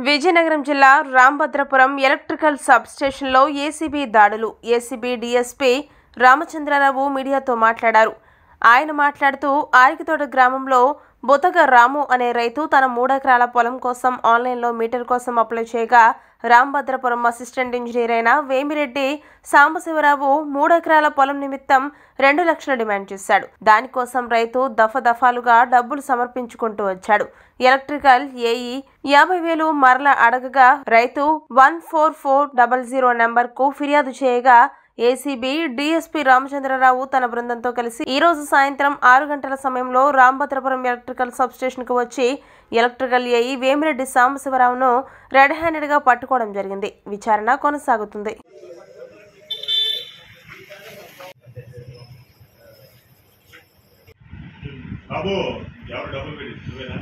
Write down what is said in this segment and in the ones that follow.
విజయనగరం జిల్లా Rambhadrapuram electrical sub స్టేషన్లో ACB దాడులు ఏసీబీ డీఎస్పీ రామచంద్రరావు మీడియాతో మాట్లాడారు ఆయన మాట్లాడుతూ ఆరికితోట గ్రామంలో బుతగ రాము అనే రైతు తన మూడెకరాల పొలం కోసం ఆన్లైన్లో మీటర్ కోసం అప్లై చేయగా రాంభద్రపురం అసిస్టెంట్ ఇంజనీర్ అయిన వేమిరెడ్డి సాంబశివరావు మూడెకరాల పొలం నిమిత్తం రెండు లక్షలు డిమాండ్ చేశాడు దానికోసం రైతు దఫదఫాలుగా డబ్బులు సమర్పించుకుంటూ వచ్చాడు ఎలక్ట్రికల్ ఏఈ యాభై వేలు మరల అడగగా రైతు one four four double zero నెంబర్కు ఫిర్యాదు చేయగా ఏసీబీ డీఎస్పీ రామచంద్రరావు తన బృందంతో కలిసి ఈ రోజు సాయంత్రం ఆరు గంటల సమయంలో రాంభద్రపురం ఎలక్ట్రికల్ సబ్ స్టేషన్ కు వచ్చి ఎలక్ట్రికల్ ఏఈ వేమిరెడ్డి సాంబశివరావును రెడ్ హ్యాండెడ్ గా పట్టుకోవడం జరిగింది విచారణ కొనసాగుతుంది బాబు ఎవరు డబ్బులు పెట్టి నువ్వేనా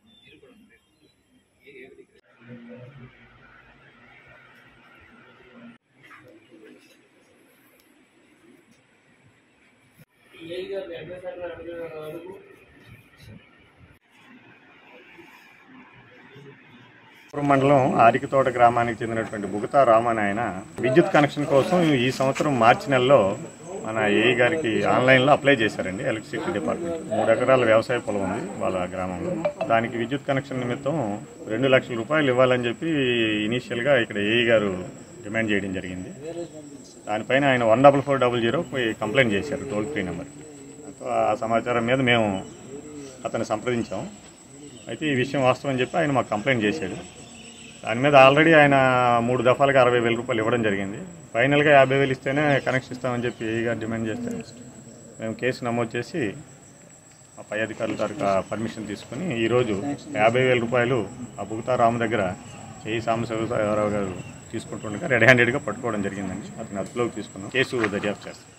పురం మండలం ఆరికతోట గ్రామానికి చెందినటువంటి బుగతా రామ్ అని ఆయన విద్యుత్ కనెక్షన్ కోసం ఈ సంవత్సరం మార్చి నెలలో మన ఏఈ గారికి ఆన్లైన్లో అప్లై చేశారండి ఎలక్ట్రిసిటీ డిపార్ట్మెంట్ మూడు ఎకరాల వ్యవసాయ పొలం ఉంది వాళ్ళ గ్రామంలో దానికి విద్యుత్ కనెక్షన్ నిమిత్తం రెండు లక్షల రూపాయలు ఇవ్వాలని చెప్పి ఇనీషియల్గా ఇక్కడ ఏఈ గారు డిమాండ్ చేయడం జరిగింది దానిపైన ఆయన one double four double zero పోయి కంప్లైంట్ చేశారు టోల్ ఫ్రీ నెంబర్ ఆ సమాచారం మీద మేము అతన్ని సంప్రదించాం అయితే ఈ విషయం వాస్తవం అని చెప్పి ఆయన మాకు కంప్లైంట్ చేశాడు దాని మీద ఆల్రెడీ ఆయన మూడు దఫాలుగా అరవై వేల రూపాయలు ఇవ్వడం జరిగింది ఫైనల్గా యాభై వేలు ఇస్తేనే కనెక్షన్ ఇస్తామని చెప్పి ఏ గారు డిమాండ్ చేస్తే మేము కేసు నమోదు చేసి ఆ పై అధికారుల తరఫు పర్మిషన్ తీసుకుని ఈరోజు యాభై వేల రూపాయలు ఆ బుగతా రాము దగ్గర చేయి సాంబశివరావు గారు తీసుకుంటుండగా రెడ్ హ్యాండెడ్గా పట్టుకోవడం జరిగిందండి అతను అదుపులోకి తీసుకున్నాం కేసు దర్యాప్తు చేస్తాం